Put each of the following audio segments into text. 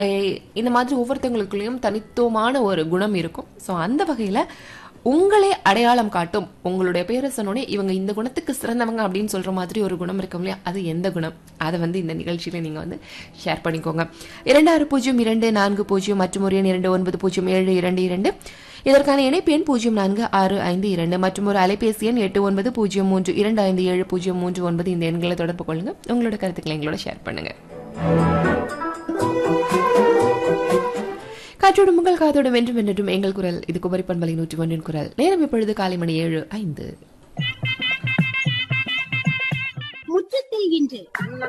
ஏய், இந்த மாதிரி ஒவ்வொருத்தவங்களுக்குள்ளேயும் தனித்துவமான ஒரு குணம் இருக்கும் ஸோ அந்த வகையில் உங்களே அடையாளம் காட்டும் உங்களுடைய பேரை சொன்னோடனே இவங்க இந்த குணத்துக்கு சிறந்தவங்க அப்படின்னு சொல்ற மாதிரி ஒரு குணம் இருக்கும் இல்லையா அது எந்த குணம் அதை வந்து இந்த நிகழ்ச்சியில நீங்க வந்து ஷேர் பண்ணிக்கோங்க இரண்டாறு பூஜ்ஜியம் இரண்டு நான்கு பூஜ்ஜியம் மற்றும் ஒரு எண் இரண்டு ஒன்பது பூஜ்ஜியம் ஏழு இரண்டு இரண்டு இதற்கான இணைப்பு எண் பூஜ்ஜியம் நான்கு ஆறு ஐந்து இரண்டு மற்றும் ஒரு அலைபேசி எண் எட்டு ஒன்பது பூஜ்ஜியம் மூன்று இரண்டு ஐந்து ஏழு பூஜ்ஜியம் மூன்று ஒன்பது இந்த எண்களை தொடர்பு கொள்ளுங்க உங்களோட கருத்துக்களை எங்களோட ஷேர் பண்ணுங்க காற்றோடு உங்கள் காதோடு வென்றும் வென்றும் எங்கள் குரல் இது குமரி பண்பலை நூற்றி ஒன்றின் குரல் நேரம் இப்பொழுது காலை மணி ஏழு ஐந்து முற்றத்தில் இன்று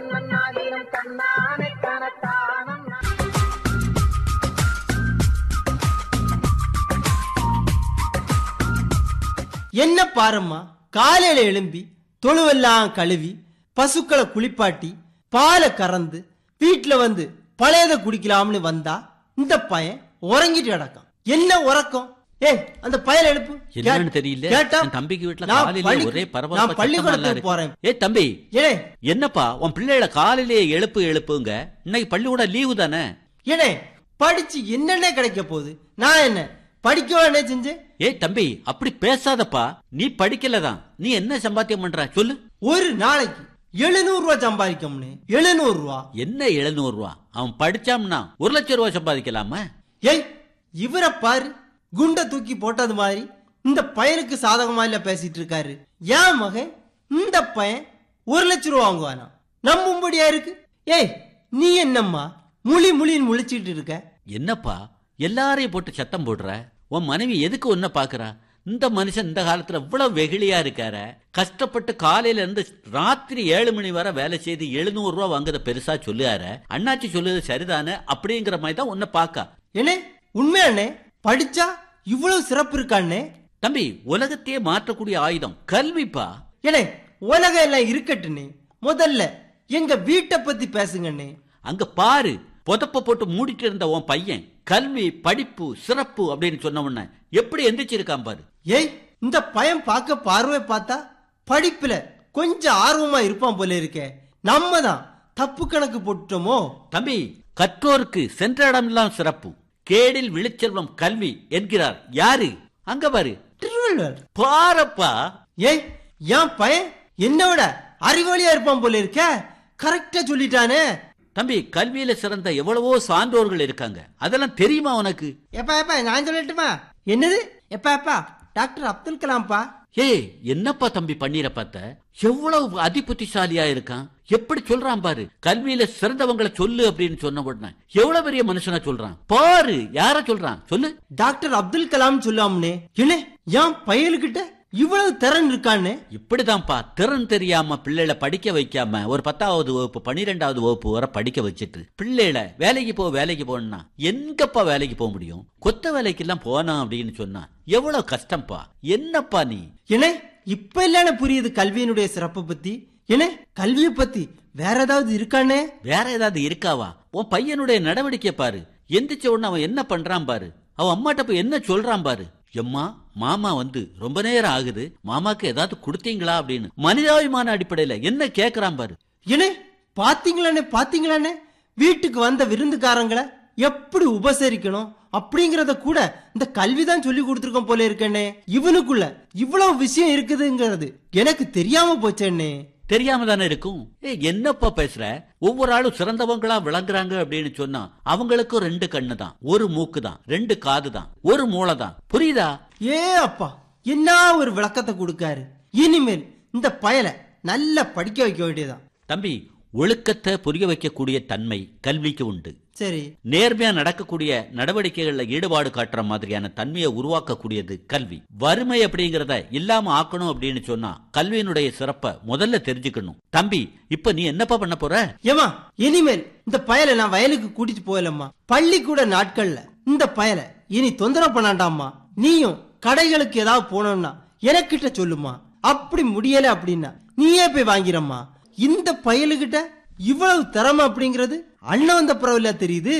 என்ன பாரம்மா காலையில எழும்பி தொழுவெல்லாம் கழுவி பசுக்களை குளிப்பாட்டி பாலை கறந்து வீட்டுல வந்து பழையதை குடிக்கலாம்னு வந்தா இந்த பையன் உறங்கிட்டு கிடக்கான் என்ன உறக்கம் ஏய் அந்த பயல எழுப்பு என்னன்னு கேட்- தெரியல கேட்டா என் தம்பிக்கு வீட்டுல நான் காலையில பள்ளி- ஒரே நான் பரபரப்பா சத்தமா பள்ளிக்கூடத்துக்கு இருக்கு. போறேன் ஏய் தம்பி ஏனே என்னப்பா உன் பிள்ளைகள காலையிலேயே எழுப்பு எழுப்புங்க இன்னைக்கு பள்ளிக்கூடம் லீவு தானே ஏனே படிச்சு என்னென்ன கிடைக்க போகுது நான் என்ன படிக்கவா என்ன செஞ்சேன் ஏய் தம்பி அப்படி பேசாதப்பா நீ படிக்கலதான் நீ என்ன சம்பாத்தியம் பண்ற சொல்லு ஒரு நாளைக்கு எழுநூறு ரூபாய் சம்பாதிக்கணும்னு எழுநூறு ரூபா என்ன எழுநூறு ரூபா அவன் படிச்சாம்னா ஒரு லட்சம் ரூபாய் சம்பாதிக்கலாமா ஏய் இவரை பாரு குண்டை தூக்கி போட்டது மாதிரி இந்த பையனுக்கு சாதகமா இல்ல பேசிட்டு இருக்காரு ஏன் மகன் இந்த பையன் ஒரு லட்சம் ரூபா வாங்குவானா நம்பும்படியா இருக்கு ஏய் நீ என்னம்மா முழி முழின்னு முழிச்சிட்டு இருக்க என்னப்பா எல்லாரையும் போட்டு சத்தம் போடுற உன் மனைவி எதுக்கு ஒன்ன பாக்குறா இந்த மனுஷன் இந்த காலத்துல இவ்வளவு வெகுளியா இருக்காரு கஷ்டப்பட்டு காலையில இருந்து ராத்திரி ஏழு மணி வரை வேலை செய்து எழுநூறு ரூபா வாங்குறத பெருசா சொல்லுறாரு அண்ணாச்சி சொல்லுது சரிதானே அப்படிங்கிற மாதிரி தான் உன்னை பாக்கா ஏனே உண்மையாண்ணே படிச்சா இவ்வளவு சிறப்பு இருக்காண்ணே தம்பி உலகத்தையே மாற்றக்கூடிய ஆயுதம் கல்விப்பா ஏனே உலகம் எல்லாம் இருக்கட்டுண்ணே முதல்ல எங்க வீட்டை பத்தி பேசுங்கண்ணே அங்க பாரு புதப்ப போட்டு மூடிட்டு இருந்த உன் பையன் கல்வி படிப்பு சிறப்பு அப்படின்னு சொன்ன உடனே எப்படி எந்திரிச்சிருக்கான் பாரு ஏய் இந்த பையன் பார்க்க பார்வை பார்த்தா படிப்புல கொஞ்சம் ஆர்வமா இருப்பான் போல இருக்கே நம்ம தான் தப்பு கணக்கு போட்டுட்டோமோ தம்பி கற்றோருக்கு சென்ற இடமெல்லாம் சிறப்பு கேடில் விழுச்செல்வம் கல்வி என்கிறார் யாரு அங்க பாரு திருவள்ளுவர் பாரப்பா ஏய் என் பையன் என்னோட அறிவாளியா இருப்பான் போல இருக்க கரெக்டா சொல்லிட்டானே தம்பி கல்வியில சிறந்த எவ்வளவோ சான்றோர்கள் இருக்காங்க அதெல்லாம் தெரியுமா உனக்கு எப்பா எப்பா நான் சொல்லட்டுமா என்னது எப்பா எப்பா டாக்டர் அப்துல் கலாம்ப்பா ஏய் என்னப்பா தம்பி பண்ணிர பார்த்த எவ்வளவு அதிபுத்திசாலியா இருக்கான் எப்படி சொல்றான் பாரு கல்வியில சிறந்தவங்களை சொல்லு அப்படின்னு சொன்ன உடனே எவ்வளவு பெரிய மனுஷனா சொல்றான் பாரு யார சொல்றான் சொல்லு டாக்டர் அப்துல் கலாம் சொல்லாம்னே என்ன என் பயலுக்கிட்ட இவ்வளவு திறன் இருக்கான்னு இப்படிதான்ப்பா திறன் தெரியாம பிள்ளைகளை படிக்க வைக்காம ஒரு பத்தாவது வகுப்பு பன்னிரெண்டாவது வகுப்பு வரை படிக்க வச்சுட்டு பிள்ளைகளை வேலைக்கு போ வேலைக்கு போனா எங்கப்பா வேலைக்கு போக முடியும் கொத்த வேலைக்கு எல்லாம் போனா அப்படின்னு சொன்னா எவ்வளவு கஷ்டம்ப்பா என்னப்பா நீ என்ன இப்ப இல்லன்னு புரியுது கல்வியினுடைய சிறப்பை பத்தி என்ன கல்வியை பத்தி வேற ஏதாவது இருக்கானே வேற ஏதாவது இருக்காவா உன் பையனுடைய நடவடிக்கை பாரு எந்திரிச்ச உடனே அவன் என்ன பண்றான் பாரு அவன் அம்மாட்ட போய் என்ன சொல்றான் பாரு எம்மா மாமா வந்து ரொம்ப நேரம் ஆகுது மாமாக்கு ஏதாவது கொடுத்தீங்களா அப்படின்னு மனிதாபிமான அடிப்படையில என்ன கேக்குறான் பாரு என்ன பாத்தீங்களானே பாத்தீங்களானே வீட்டுக்கு வந்த விருந்துக்காரங்களை எப்படி உபசரிக்கணும் அப்படிங்கறத கூட இந்த கல்வி தான் சொல்லி கொடுத்துருக்கோம் போல இருக்கண்ணே இவனுக்குள்ள இவ்வளவு விஷயம் இருக்குதுங்கிறது எனக்கு தெரியாம போச்சேண்ணே தெரியாம தானே இருக்கும் ஏய் என்னப்பா பேசுற ஒவ்வொரு ஆளும் சிறந்தவங்களா விளங்குறாங்க அப்படின்னு சொன்னா அவங்களுக்கும் ரெண்டு கண்ணு தான் ஒரு மூக்கு தான் ரெண்டு காது தான் ஒரு மூளை தான் புரியுதா ஏ அப்பா என்ன ஒரு விளக்கத்தை கொடுக்காரு இனிமேல் இந்த பயலை நல்லா படிக்க வைக்க வேண்டியதான் தம்பி ஒழுக்கத்தை புரிய வைக்கக்கூடிய தன்மை கல்விக்கு உண்டு சரி நேர்மையா நடக்கக்கூடிய நடவடிக்கைகள்ல ஈடுபாடு காட்டுற மாதிரியான தன்மையை உருவாக்கக்கூடியது கல்வி வறுமை அப்படிங்கறத இல்லாம ஆக்கணும் அப்படின்னு சொன்னா கல்வியினுடைய சிறப்பை முதல்ல தெரிஞ்சுக்கணும் தம்பி இப்ப நீ என்னப்பா பண்ண போற ஏமா இனிமேல் இந்த பயலை நான் வயலுக்கு கூட்டிட்டு போயலம்மா பள்ளிக்கூட நாட்கள்ல இந்த பயலை இனி தொந்தரவு பண்ணாண்டாம்மா நீயும் கடைகளுக்கு ஏதாவது போனோம்னா எனக்கிட்ட சொல்லுமா அப்படி முடியல அப்படின்னா நீயே போய் வாங்கிறம்மா இந்த பயலுகிட்ட இவ்வளவு திறமை அப்படிங்கிறது அண்ணன் வந்த பிறவில தெரியுது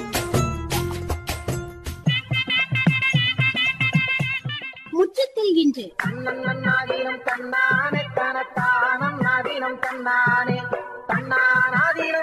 முற்றத்தில் இன்று என்று தன்னன்னாதீனம் தன்னானே தனத்தானம் நாதீனம் தன்னானே தன்னானாதீனம்